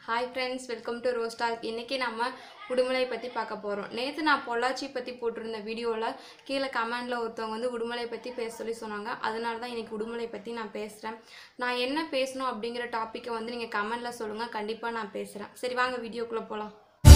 hi friends welcome to ரோஸ்டாக் இன்றைக்கி நம்ம உடுமலை பற்றி பார்க்க போகிறோம் நேற்று நான் பொள்ளாச்சி பற்றி போட்டிருந்த வீடியோவில் கீழே கமெண்டில் ஒருத்தவங்க வந்து உடுமலை பற்றி பேச சொல்லி சொன்னாங்க அதனால தான் இன்றைக்கி உடுமலை பற்றி நான் பேசுகிறேன் நான் என்ன பேசணும் அப்படிங்கிற டாப்பிக்கை வந்து நீங்கள் கமெண்டில் சொல்லுங்கள் கண்டிப்பாக நான் பேசுகிறேன் சரி வாங்க வீடியோக்குள்ளே போகலாம்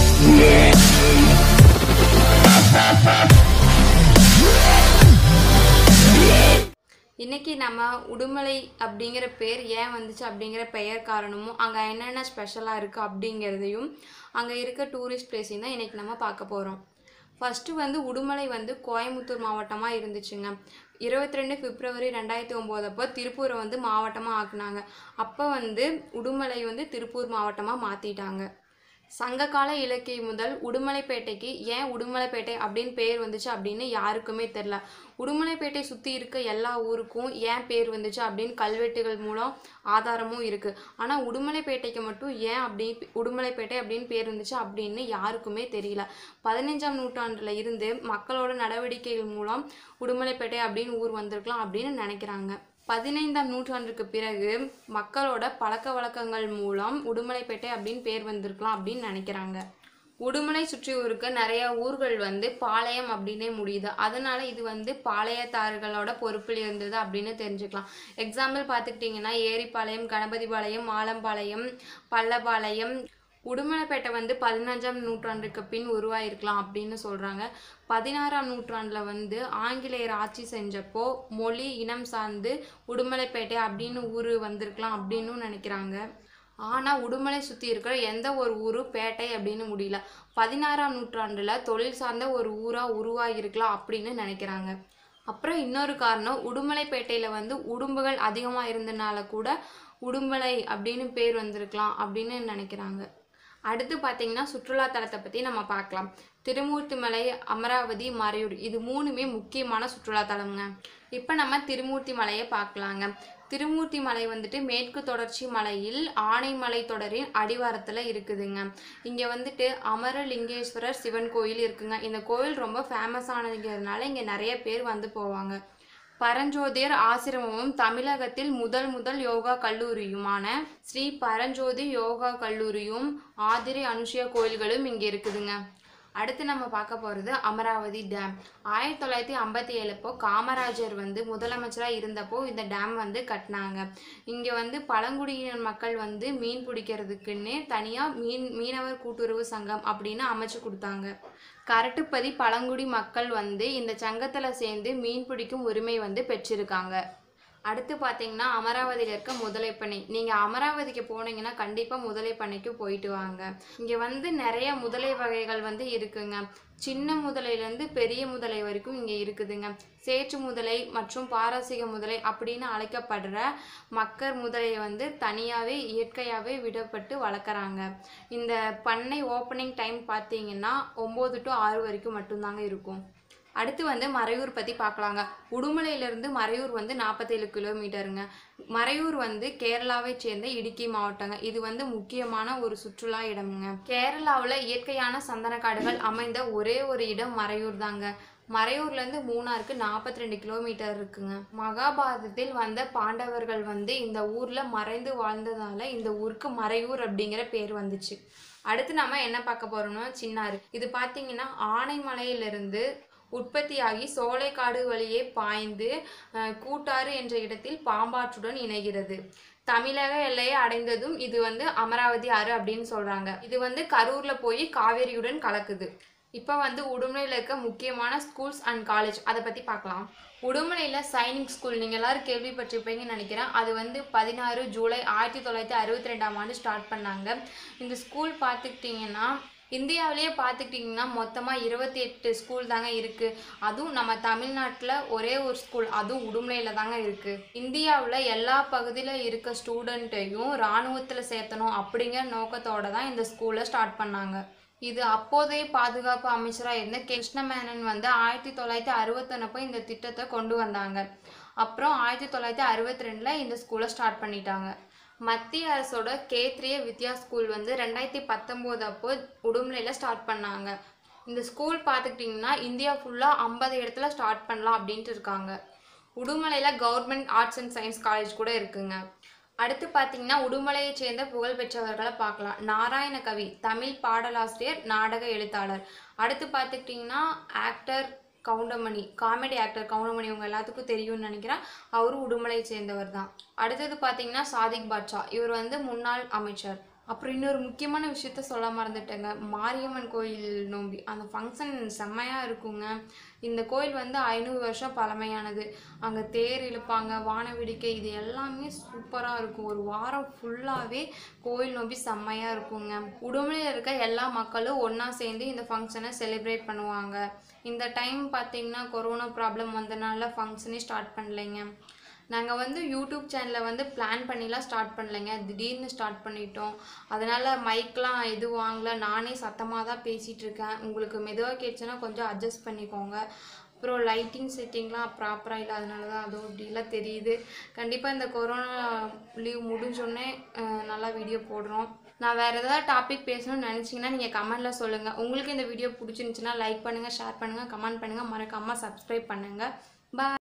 இன்னைக்கு நம்ம உடுமலை அப்படிங்கிற பேர் ஏன் வந்துச்சு அப்படிங்கிற பெயர் காரணமும் அங்கே என்னென்ன ஸ்பெஷலாக இருக்குது அப்படிங்கிறதையும் அங்கே இருக்க டூரிஸ்ட் பிளேஸையும் தான் இன்னைக்கு நம்ம பார்க்க போகிறோம் ஃபஸ்ட்டு வந்து உடுமலை வந்து கோயம்புத்தூர் மாவட்டமாக இருந்துச்சுங்க இருபத்தி ரெண்டு பிப்ரவரி ரெண்டாயிரத்தி ஒம்போது அப்போ திருப்பூரை வந்து மாவட்டமாக ஆக்குனாங்க அப்போ வந்து உடுமலை வந்து திருப்பூர் மாவட்டமாக மாற்றிட்டாங்க சங்ககால இலக்கியம் முதல் உடுமலைப்பேட்டைக்கு ஏன் உடுமலைப்பேட்டை அப்படின்னு பேர் வந்துச்சு அப்படின்னு யாருக்குமே தெரில உடுமலைப்பேட்டை சுற்றி இருக்க எல்லா ஊருக்கும் ஏன் பேர் வந்துச்சு அப்படின்னு கல்வெட்டுகள் மூலம் ஆதாரமும் இருக்குது ஆனால் உடுமலைப்பேட்டைக்கு மட்டும் ஏன் அப்படி உடுமலைப்பேட்டை அப்படின்னு பேர் வந்துச்சு அப்படின்னு யாருக்குமே தெரியல பதினஞ்சாம் நூற்றாண்டில் இருந்து மக்களோட நடவடிக்கைகள் மூலம் உடுமலைப்பேட்டை அப்படின்னு ஊர் வந்திருக்கலாம் அப்படின்னு நினைக்கிறாங்க பதினைந்தாம் நூற்றாண்டுக்கு பிறகு மக்களோட பழக்க வழக்கங்கள் மூலம் உடுமலைப்பேட்டை அப்படின்னு பேர் வந்திருக்கலாம் அப்படின்னு நினைக்கிறாங்க உடுமலை சுற்றியூருக்கு நிறைய ஊர்கள் வந்து பாளையம் அப்படின்னே முடியுது அதனால இது வந்து பாளையத்தார்களோட பொறுப்பில் இருந்தது அப்படின்னு தெரிஞ்சுக்கலாம் எக்ஸாம்பிள் பார்த்துக்கிட்டிங்கன்னா ஏரிப்பாளையம் கணபதிபாளையம் ஆலம்பாளையம் பள்ளபாளையம் உடுமலைப்பேட்டை வந்து பதினஞ்சாம் நூற்றாண்டுக்கு பின் உருவாயிருக்கலாம் அப்படின்னு சொல்கிறாங்க பதினாறாம் நூற்றாண்டில் வந்து ஆங்கிலேயர் ஆட்சி செஞ்சப்போ மொழி இனம் சார்ந்து உடுமலைப்பேட்டை அப்படின்னு ஊர் வந்திருக்கலாம் அப்படின்னு நினைக்கிறாங்க ஆனால் உடுமலை சுற்றி இருக்கிற எந்த ஒரு ஊரும் பேட்டை அப்படின்னு முடியல பதினாறாம் நூற்றாண்டில் தொழில் சார்ந்த ஒரு ஊராக உருவாகியிருக்கலாம் அப்படின்னு நினைக்கிறாங்க அப்புறம் இன்னொரு காரணம் உடுமலைப்பேட்டையில் வந்து உடும்புகள் அதிகமாக இருந்தனால கூட உடுமலை அப்படின்னு பேர் வந்திருக்கலாம் அப்படின்னு நினைக்கிறாங்க அடுத்து பார்த்தீங்கன்னா சுற்றுலா தலத்தை பற்றி நம்ம பார்க்கலாம் திருமூர்த்திமலை அமராவதி மறையூர் இது மூணுமே முக்கியமான சுற்றுலா தலம்ங்க இப்போ நம்ம திருமூர்த்தி மலையை பார்க்கலாங்க திருமூர்த்தி மலை வந்துட்டு மேற்கு தொடர்ச்சி மலையில் ஆனைமலை தொடரின் அடிவாரத்தில் இருக்குதுங்க இங்கே வந்துட்டு அமரலிங்கேஸ்வரர் சிவன் கோயில் இருக்குங்க இந்த கோயில் ரொம்ப ஃபேமஸானதுங்கிறதுனால இங்கே நிறைய பேர் வந்து போவாங்க பரஞ்சோதியர் ஆசிரமமும் தமிழகத்தில் முதல் முதல் யோகா கல்லூரியுமான ஸ்ரீ பரஞ்சோதி யோகா கல்லூரியும் ஆதிரி அனுஷியா கோயில்களும் இங்கே இருக்குதுங்க அடுத்து நம்ம பார்க்க போகிறது அமராவதி டேம் ஆயிரத்தி தொள்ளாயிரத்தி ஐம்பத்தி ஏழுப்போ காமராஜர் வந்து முதலமைச்சராக இருந்தப்போ இந்த டேம் வந்து கட்டினாங்க இங்கே வந்து பழங்குடியினர் மக்கள் வந்து மீன் பிடிக்கிறதுக்குன்னு தனியாக மீன் மீனவர் கூட்டுறவு சங்கம் அப்படின்னு அமைச்சு கொடுத்தாங்க கரட்டுப்பதி பழங்குடி மக்கள் வந்து இந்த சங்கத்தில் சேர்ந்து மீன் பிடிக்கும் உரிமை வந்து பெற்றிருக்காங்க அடுத்து பார்த்தீங்கன்னா அமராவதியில் இருக்க முதலைப்பண்ணை நீங்கள் அமராவதிக்கு போனீங்கன்னா கண்டிப்பாக முதலைப்பண்ணைக்கு போயிட்டு வாங்க இங்கே வந்து நிறைய முதலை வகைகள் வந்து இருக்குங்க சின்ன முதலையிலேருந்து பெரிய முதலை வரைக்கும் இங்கே இருக்குதுங்க சேற்று முதலை மற்றும் பாரசீக முதலை அப்படின்னு அழைக்கப்படுற மக்கர் முதலையை வந்து தனியாகவே இயற்கையாகவே விடப்பட்டு வளர்க்குறாங்க இந்த பண்ணை ஓப்பனிங் டைம் பார்த்தீங்கன்னா ஒம்பது டு ஆறு வரைக்கும் மட்டும்தாங்க இருக்கும் அடுத்து வந்து மறையூர் பற்றி பார்க்கலாங்க உடுமலையிலேருந்து மறையூர் வந்து நாற்பத்தேழு கிலோமீட்டருங்க மறையூர் வந்து கேரளாவை சேர்ந்த இடுக்கி மாவட்டங்க இது வந்து முக்கியமான ஒரு சுற்றுலா இடம்ங்க கேரளாவில் இயற்கையான சந்தனக்காடுகள் அமைந்த ஒரே ஒரு இடம் மறையூர் தாங்க மறையூர்லேருந்து மூணாருக்கு நாற்பத்தி ரெண்டு கிலோமீட்டர் இருக்குங்க மகாபாரதத்தில் வந்த பாண்டவர்கள் வந்து இந்த ஊரில் மறைந்து வாழ்ந்ததால இந்த ஊருக்கு மறையூர் அப்படிங்கிற பேர் வந்துச்சு அடுத்து நம்ம என்ன பார்க்க போறோம்னா சின்னாறு இது பார்த்தீங்கன்னா ஆனைமலையிலிருந்து உற்பத்தியாகி சோலைக்காடு வழியே பாய்ந்து கூட்டாறு என்ற இடத்தில் பாம்பாற்றுடன் இணைகிறது தமிழக எல்லையை அடைந்ததும் இது வந்து அமராவதி ஆறு அப்படின்னு சொல்றாங்க இது வந்து கரூர்ல போய் காவேரியுடன் கலக்குது இப்போ வந்து உடுமலையில் இருக்க முக்கியமான ஸ்கூல்ஸ் அண்ட் காலேஜ் அதை பற்றி பார்க்கலாம் உடுமலையில் சைனிக் ஸ்கூல் நீங்கள் எல்லோரும் கேள்விப்பட்டிருப்பீங்கன்னு நினைக்கிறேன் அது வந்து பதினாறு ஜூலை ஆயிரத்தி தொள்ளாயிரத்தி அறுபத்தி ரெண்டாம் ஆண்டு ஸ்டார்ட் பண்ணாங்க இந்த ஸ்கூல் பார்த்துக்கிட்டிங்கன்னா இந்தியாவிலேயே பார்த்துக்கிட்டிங்கன்னா மொத்தமாக இருபத்தி எட்டு ஸ்கூல் தாங்க இருக்குது அதுவும் நம்ம தமிழ்நாட்டில் ஒரே ஒரு ஸ்கூல் அதுவும் உடுமலையில் தாங்க இருக்குது இந்தியாவில் எல்லா பகுதியில் இருக்க ஸ்டூடெண்ட்டையும் இராணுவத்தில் சேர்த்தணும் அப்படிங்கிற நோக்கத்தோட தான் இந்த ஸ்கூலை ஸ்டார்ட் பண்ணாங்க இது அப்போதைய பாதுகாப்பு அமைச்சராக இருந்த கிருஷ்ணமேனன் வந்து ஆயிரத்தி தொள்ளாயிரத்தி அறுபத்தொன்னப்போ இந்த திட்டத்தை கொண்டு வந்தாங்க அப்புறம் ஆயிரத்தி தொள்ளாயிரத்தி அறுபத்தி ரெண்டில் இந்த ஸ்கூலை ஸ்டார்ட் பண்ணிட்டாங்க மத்திய அரசோட கேத்ரிய வித்யா ஸ்கூல் வந்து ரெண்டாயிரத்தி பத்தொம்போது அப்போ உடுமலையில் ஸ்டார்ட் பண்ணாங்க இந்த ஸ்கூல் பார்த்துக்கிட்டிங்கன்னா இந்தியா ஃபுல்லாக ஐம்பது இடத்துல ஸ்டார்ட் பண்ணலாம் அப்படின்ட்டு இருக்காங்க உடுமலையில் government arts and science college கூட இருக்குங்க அடுத்து பார்த்தீங்கன்னா உடுமலையைச் சேர்ந்த புகழ்பெற்றவர்களை பார்க்கலாம் நாராயண கவி தமிழ் பாடலாசிரியர் நாடக எழுத்தாளர் அடுத்து பார்த்துக்கிட்டிங்கன்னா actor Goundamani comedy actor Goundamani உங்க எல்லாத்துக்கும் தெரியும்னு நினைக்கிறேன் அவரும் உடுமலையை சேர்ந்தவர் தான் அடுத்தது பார்த்தீங்கன்னா சாதிக் பாட்ஷா இவர் வந்து முன்னாள் அமைச்சர் அப்புறம் இன்னொரு முக்கியமான விஷயத்த சொல்ல மறந்துட்டேங்க மாரியம்மன் கோயில் நோம்பி அந்த ஃபங்க்ஷன் செம்மையாக இருக்குங்க இந்த கோயில் வந்து ஐநூறு வருஷம் பழமையானது அங்கே தேர் இழுப்பாங்க வான வேடிக்கை இது எல்லாமே சூப்பராக இருக்கும் ஒரு வாரம் ஃபுல்லாகவே கோயில் நோம்பி செம்மையாக இருக்குங்க உடுமலையில் இருக்க எல்லா மக்களும் ஒன்றா சேர்ந்து இந்த ஃபங்க்ஷனை செலிப்ரேட் பண்ணுவாங்க இந்த டைம் பார்த்தீங்கன்னா கொரோனா ப்ராப்ளம் வந்தனால ஃபங்க்ஷனே ஸ்டார்ட் பண்ணலைங்க நாங்கள் வந்து யூடியூப் சேனலில் வந்து பிளான் பண்ணிலாம் ஸ்டார்ட் பண்ணலைங்க திடீர்னு ஸ்டார்ட் பண்ணிட்டோம் அதனால் மைக்லாம் எது வாங்கல நானே சத்தமாக தான் பேசிகிட்டு இருக்கேன் உங்களுக்கு மெதுவாக கேட்டுச்சுன்னா கொஞ்சம் அட்ஜஸ்ட் பண்ணிக்கோங்க அப்புறம் லைட்டிங் செட்டிங்லாம் ப்ராப்பராக இல்லை அதனால தான் அதுவும் இப்படிலாம் தெரியுது கண்டிப்பாக இந்த கொரோனா லீவ் முடிஞ்சோடனே அஹ், நல்லா வீடியோ போடுறோம் நான் வேறு ஏதாவது டாபிக் பேசணும்னு நினச்சிங்கன்னா நீங்கள் கமெண்ட்டில் சொல்லுங்கள் உங்களுக்கு இந்த வீடியோ பிடிச்சிருந்துச்சுன்னா லைக் பண்ணுங்கள் ஷேர் பண்ணுங்கள் கமெண்ட் பண்ணுங்கள் மறக்காமல் சப்ஸ்கிரைப் பண்ணுங்கள் பாய்